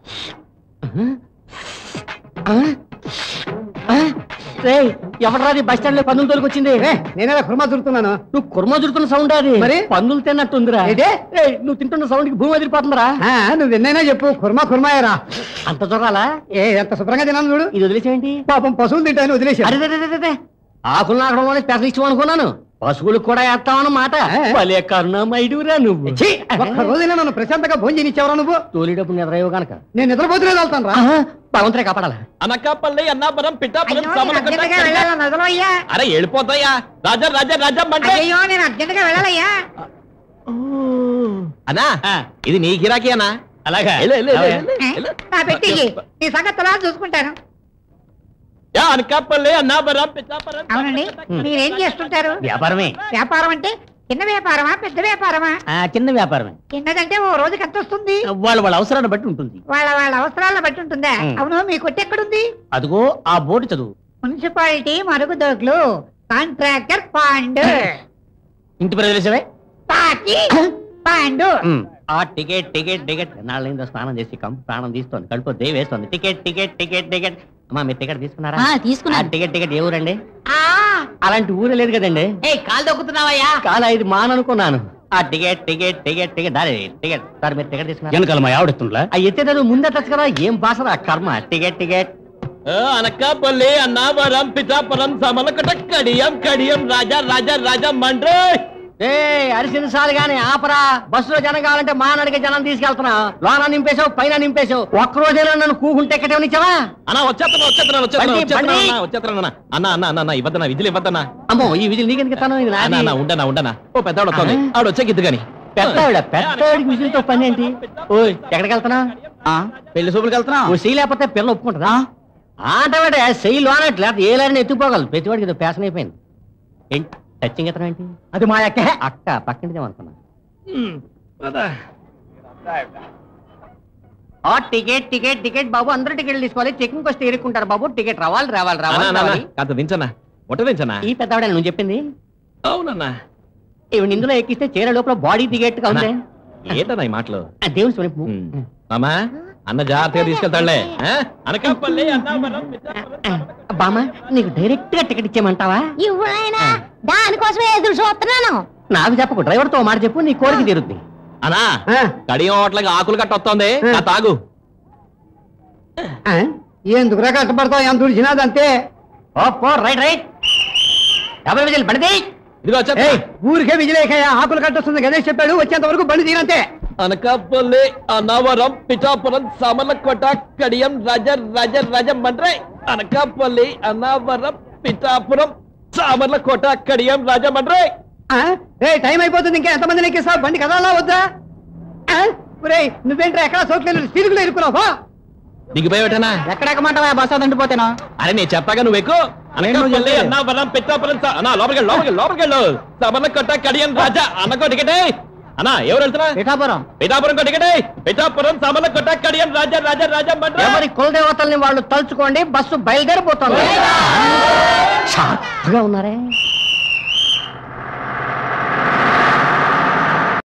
ఎవడరాది bus stand లో పందులు తోలుకొచ్చింది నేనేలా కుర్మా చుడుతున్నాను నువ్వు కుర్మ చుడుతున్న సౌండ్ అది మరి? పందులు తిన్నట్టుందిరా ఏంటి? ఏయ్, నువ్వు తింటున్న సౌండ్ కి భూమి వదిలిపోతుందిరా ఆ, నువ్వు ఎన్నైనా చెప్పు కుర్మా కుర్మాయరా అంత చూడాలా ఏ ఎంత శుభ్రంగా తిన్నాను చూడు ఇది వదిలేసేయండి పాపం పశువులు తింటాను వదిలేసి అరే రే, రే, రే, రే. ఆకులు నాకడం వల్ల స్పెషల్ ఇష్టం అనుకున్నాను పశువులకు కూడా వేస్తామన్నమాట ఏ? భలే కరుణమైడురా నువ్వు ఒక్క రోజున నన్ను ప్రశాంతంగా భోజనం చేయనిచ్చావరా నువ్వు తోలేటప్పుడు నిద్రయో గనక నేను నిద్రపోతులేదు వెళ్తాను రా ఆహా, భగవంతుడే కాపాడాలా అనకాపల్లి అన్నాపురం పిఠాపురం అయ్యో, నేను సమలకొండ, అర్జెంటుగా వెళ్ళాలి నదులో అయ్యా అరే వెళ్ళిపోతాయా రాజా రాజా రాజా మంటే అయ్యో నేను అర్జెంటుగా వెళ్ళాలయ్యా అన్నా ఇది నీ గిరాకీ అన్నా అలాగా వెళ్ళు, వెళ్ళు, వెళ్ళు, ఏ? వెళ్ళు. నా పెట్టి ఇయ్యి. నీ సంగతి తర్వాత చూసుకుంటాను యా అనకాపల్లి అన్నాపురం పిఠాపురం అవునండి మీరేం చేస్తుంటారు వ్యాపారమే వ్యాపారం అంటే చిన్న వ్యాపారమా పెద్ద వ్యాపారమా ఆ, చిన్న వ్యాపారమే చిన్నదంటే ఓ రోజుకి ఎంత వస్తుంది వాళ్ళ వాళ్ళ అవసరాన్ని బట్టి ఉంటుంది వాళ్ళ వాళ్ళ అవసరాలను బట్టి ఉంటుందా ఉం. అవును మీ కొట్టు ఎక్కడుంది అదిగో ఆ బోర్డు చదువు మున్సిపాలిటీ మరుగుదొడ్లు కాంట్రాక్టర్ పాండు ఇంటి ప్రజలేసవే పాకి పాండు ఆ టికెట్ టికెట్ టికెట్ నాళ్ళైందో స్నానం చేసి కం ప్రాణం తీస్తోంది కడుపు దేవేస్తోంది టికెట్ టికెట్ టికెట్ టికెట్ అమ్మా మీరు టికెట్ తీసుకున్నారా ఆ, ఆ తీసుకున్నాను టికెట్ టికెట్ ఏ ఊరండి ఆ అలాంటి ఊరే లేదు కదండి ఏ కాలు దొక్కుతున్నావయ్యా కాలా ఇది మాననుకున్నాను ఆ టికెట్ టికెట్ టికెట్ టికెట్ దారి టికెట్ సార్ మీరు టికెట్ తీసుకున్నారు వెనకాల మా ఆవిడతుండ్లా ఆ ఎత్తేదారు ముందే టచ్ కదా ఏం భాషరా కర్మ టికెట్ టికెట్ ఆ, అనకాపల్లి అన్నావరం పిఠాపురం సమలకొండ కడియం కడియం రాజా రాజా రాజా మండ్రే ఏ అరిసిన సాలు గాని ఆపరా బస్సులో జనం కావాలంటే మా నడిగే జనం తీసుకెళ్తున్నా లోన నింపేశావు పైన నింపేశావు ఒక్క రోజైనా నన్ను కూకుంటే ఎక్కడేమనిచ్చావా అన్నా వచ్చేస్తున్నా వచ్చేస్తున్నా వచ్చేస్తున్నా బండి, వచ్చేస్తున్నా బండి. అన్నా, వచ్చేస్తున్నా అన్నా అన్న అన్న అన్న అన్న ఇవ్వద్దన్నా విధులు ఇవ్వద్దన్నా అమ్మో ఈ విధులు నీకెందుకు ఇస్తాను ఇది అన్న నాది. అన్న ఉండనా ఉండనా ఓ పెద్దవాడు వస్తుంది ఆ. ఆవిడ వచ్చే గిద్దు గాని పెద్దవిడ పెద్దవిడికి విజులతో పని ఏంటి ఓయ్ ఎక్కడికి వెళ్తున్నా పెళ్లి చూపులకు వెళ్తున్నా ఓ సెయ్యి లేకపోతే పిల్ల ఒప్పుకుంటుందా ఆటవాడే సెయ్యి లోనట్టు లేకపోతే ఏ లారిని ఎత్తుకోగలదు ప్రతివాడికి ఇది ఫ్యాషన్ అయిపోయింది ఏంటి టచ్చింగ్ ఎత్తనం ఏంటి అది మా అక్క అక్క పక్కింటిదే అనుకున్నా ఆ టికెట్ టికెట్ టికెట్ బాబు అందరూ టికెట్లు తీసుకోవాలి చెకింగ్ వస్తే ఇరుక్కుంటారు బాబు టికెట్ రావాలి రావాలి అన్నా, రావాలి అన్నా, అన్నా, రావాలి కాస్త దించన్నా ముట్ట దించన్నా ఈ పెద్దవాడే నువ్వు చెప్పింది అవునన్నా ఇవి ఇందులో ఎక్కిస్తే చీర లోపల బాడీ దిగేట్టుగా ఉంది ఏంటన్నా ఈ మాటలు ఆ, దేవుని స్వరూపు ఉమ్. మామా అన్న జాగ్రత్తగా తీసుకెళ్తాడులే ఆ? అనకాపల్లి అన్నావరం పిఠాపురం బామ్మ నీకు డైరెక్ట్ గా టికెట్ ఇచ్చేయమంటావా ఇవ్వడైనా దానికోసమే ఎదురు చూస్తున్నాను నాకు చెప్పకు డ్రైవర్ తో మాట చెప్పు నీ కోరిక తీరుద్ది అన్నా ఆ, కడియం హోటల్కి ఆకులు కట్ట వస్తుంది ఆ. ఆ తాగు ఆ, ఎందుకురా కష్టపడతావు ఎంత తుడిచినాదంతే ఓ పో రైట్ రైట్ డబుల్ విజిల్ పడితే ఇదిగో వచ్చా ఏయ్ ఊరికే విజయలేఖయ్య ఆకులు కట్టొస్తుంది గణేష్ చెప్పాడు వచ్చేంత వరకు బండి తీరంతే అనకాపల్లి అన్నవరం పిఠాపురం సామర్లకోట కడియం రాజ రాజ రాజ మండ్రే అనకాపల్లి అన్నవరం పిఠాపురం సామర్లకోట కడియం రాజ మండ్రే ఆ, ఏయ్ టైం అయిపోతుంది ఇంకా ఎంతమంది ఎక్కిస్తావు బండి కదలా వద్దా ఆ, ఒరేయ్ నువ్వేంట్రా ఎక్కడ సోట్లేదు స్టీలుగులో ఇరుకున్నావా దిగిపోయావటనా ఎక్కడ ఎక్కమంటావా బస్ అదండిపోతేనా అరే నేను చెప్పాగా నువ్వు ఎక్కువ అనకాపల్లి చెప్పేది? అన్నవరం పిఠాపురం సా- అన్నా లోపలికి వెళ్ళు, లోపలికి వెళ్ళు, లోపలికి వెళ్ళు సామర్లకోట కడియం రాజ అన్నకో టికెటే అన్నా ఎవరు వెళ్తున్నా పిఠాపురం పిఠాపురం టికెటే పిఠాపురం సామర్లకోట కడియం రాజ రాజ రాజ మండ్రే ఎవరి కులదేవతల్ని వాళ్ళు తలుచుకోండి బస్సు బయలుదేరిపోతుంది షార్ప్గా ఉన్నారే